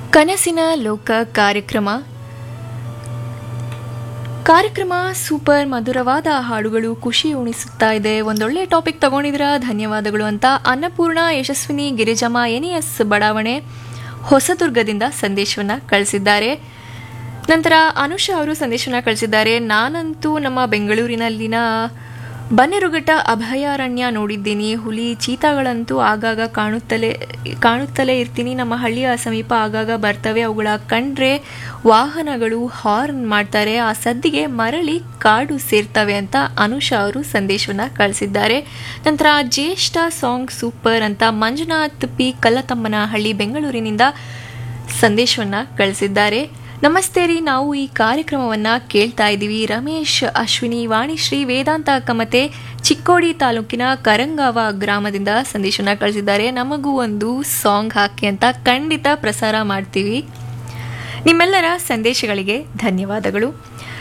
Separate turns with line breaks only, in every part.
ಕನಸಿನ ಲೋಕ ಕಾರ್ಯಕ್ರಮ ಕಾರ್ಯಕ್ರಮ ಸೂಪರ್ ಮಧುರವಾದ ಹಾಡುಗಳು ಖುಷಿ ಉಣಿಸುತ್ತಾ ಇದೆ ಒಂದೊಳ್ಳೆ ಟಾಪಿಕ್ ತಗೊಂಡಿದ್ರ ಧನ್ಯವಾದಗಳು ಅಂತ ಅನ್ನಪೂರ್ಣ ಯಶಸ್ವಿನಿ ಗಿರಿಜಮ್ಮ ಎನ್ ಎಸ್ ಬಡಾವಣೆ ಹೊಸದುರ್ಗದಿಂದ ಸಂದೇಶವನ್ನ ಕಳಿಸಿದ್ದಾರೆ ನಂತರ ಅನುಷಾ ಅವರು ಸಂದೇಶವನ್ನ ಕಳಿಸಿದ್ದಾರೆ ನಾನಂತೂ ನಮ್ಮ ಬೆಂಗಳೂರಿನಲ್ಲಿನ ಬನ್ನೇರುಘಟ್ಟ ಅಭಯಾರಣ್ಯ ನೋಡಿದ್ದೀನಿ ಹುಲಿ ಚೀತಾಗಳಂತೂ ಆಗಾಗ ಕಾಣುತ್ತಲೇ ಕಾಣುತ್ತಲೇ ಇರ್ತೀನಿ ನಮ್ಮ ಹಳ್ಳಿಯ ಸಮೀಪ ಆಗಾಗ ಬರ್ತವೆ ಅವುಗಳ ಕಂಡ್ರೆ ವಾಹನಗಳು ಹಾರ್ನ್ ಮಾಡ್ತಾರೆ ಆ ಸದ್ದಿಗೆ ಮರಳಿ ಕಾಡು ಸೇರ್ತವೆ ಅಂತ ಅನುಷಾ ಅವರು ಸಂದೇಶವನ್ನ ಕಳಿಸಿದ್ದಾರೆ ನಂತರ ಜ್ಯೇಷ್ಠ ಸಾಂಗ್ ಸೂಪರ್ ಅಂತ ಮಂಜುನಾಥ್ ಪಿ ಕಲ್ಲತಮ್ಮನಹಳ್ಳಿ ಬೆಂಗಳೂರಿನಿಂದ ಸಂದೇಶವನ್ನ ಕಳಿಸಿದ್ದಾರೆ ನಮಸ್ತೆ ರೀ ನಾವು ಈ ಕಾರ್ಯಕ್ರಮವನ್ನ ಕೇಳ್ತಾ ಇದ್ದೀವಿ ರಮೇಶ್ ಅಶ್ವಿನಿ ವಾಣಿಶ್ರೀ ವೇದಾಂತ ಕಮತೆ ಚಿಕ್ಕೋಡಿ ತಾಲೂಕಿನ ಕರಂಗಾವ ಗ್ರಾಮದಿಂದ ಸಂದೇಶವನ್ನ ಕಳಿಸಿದ್ದಾರೆ ನಮಗೂ ಒಂದು ಸಾಂಗ್ ಹಾಕಿ ಅಂತ ಖಂಡಿತ ಪ್ರಸಾರ ಮಾಡ್ತೀವಿ ನಿಮ್ಮೆಲ್ಲರ ಸಂದೇಶಗಳಿಗೆ ಧನ್ಯವಾದಗಳು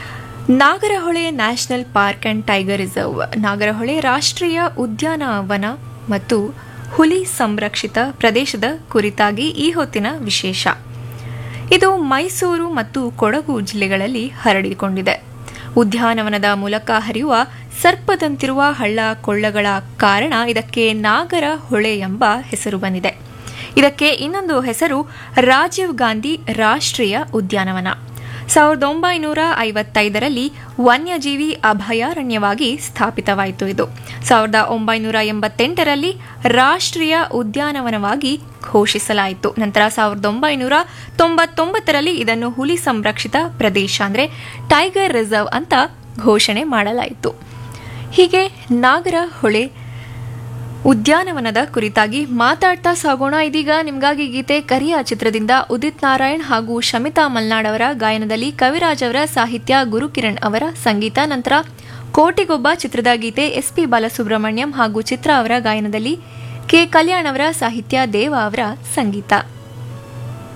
Nagarahole national park and tiger reserve Nagarahole ರಾಷ್ಟ್ರೀಯ ಉದ್ಯಾನವನ ಮತ್ತು ಹುಲಿ ಸಂರಕ್ಷಿತ ಪ್ರದೇಶದ ಕುರಿತಾಗಿ ಈ ಹೊತ್ತಿನ ವಿಶೇಷ ಇದು ಮೈಸೂರು ಮತ್ತು ಕೊಡಗು ಜಿಲ್ಲೆಗಳಲ್ಲಿ ಹರಡಿಕೊಂಡಿದೆ ಉದ್ಯಾನವನದ ಮೂಲಕ ಹರಿಯುವ ಸರ್ಪದಂತಿರುವ ಹಳ್ಳ ಕೊಳ್ಳಗಳ ಕಾರಣ ಇದಕ್ಕೆ ನಾಗರ ಹೊಳೆ ಎಂಬ ಹೆಸರು ಬಂದಿದೆ ಇದಕ್ಕೆ ಇನ್ನೊಂದು ಹೆಸರು ರಾಜೀವ್ ಗಾಂಧಿ ರಾಷ್ಟ್ರೀಯ ಉದ್ಯಾನವನ ಸಾವಿರದ ಒಂಬೈನೂರ ಐವತ್ತೈದರಲ್ಲಿ ವನ್ಯಜೀವಿ ಅಭಯಾರಣ್ಯವಾಗಿ ಸ್ಥಾಪಿತವಾಯಿತು ಇದು ಸಾವಿರದ ಒಂಬೈನೂರ ಎಂಬತ್ತೆಂಟರಲ್ಲಿ ರಾಷ್ಟ್ರೀಯ ಉದ್ಯಾನವನವಾಗಿ ಘೋಷಿಸಲಾಯಿತು ನಂತರ ಸಾವಿರದ ಒಂಬೈನೂರ ತೊಂಬತ್ತೊಂಬತ್ತರಲ್ಲಿ ಇದನ್ನು ಹುಲಿ ಸಂರಕ್ಷಿತ ಪ್ರದೇಶ ಅಂದರೆ ಟೈಗರ್ ರಿಸರ್ವ್ ಅಂತ ಘೋಷಣೆ ಮಾಡಲಾಯಿತು ಹೀಗೆ ನಾಗರ ಹೊಳೆ ಉದ್ಯಾನವನದ ಕುರಿತಾಗಿ ಮಾತಾಡ್ತಾ ಸಾಗೋಣ ಇದೀಗ ನಿಮ್ಗಾಗಿ ಗೀತೆ ಕರಿಯ ಚಿತ್ರದಿಂದ ಉದಿತ್ ನಾರಾಯಣ್ ಹಾಗೂ ಶಮಿತಾ ಮಲ್ನಾಡ್ ಅವರ ಗಾಯನದಲ್ಲಿ ಕವಿರಾಜ್ ಅವರ ಸಾಹಿತ್ಯ ಗುರುಕಿರಣ್ ಅವರ ಸಂಗೀತ ನಂತರ ಕೋಟಿಗೊಬ್ಬ ಚಿತ್ರದ ಗೀತೆ ಎಸ್ ಪಿ ಬಾಲಸುಬ್ರಹ್ಮಣ್ಯಂ ಹಾಗೂ ಚಿತ್ರ ಅವರ ಗಾಯನದಲ್ಲಿ ಕೆ ಕಲ್ಯಾಣ್ ಅವರ ಸಾಹಿತ್ಯ ದೇವ ಅವರ ಸಂಗೀತ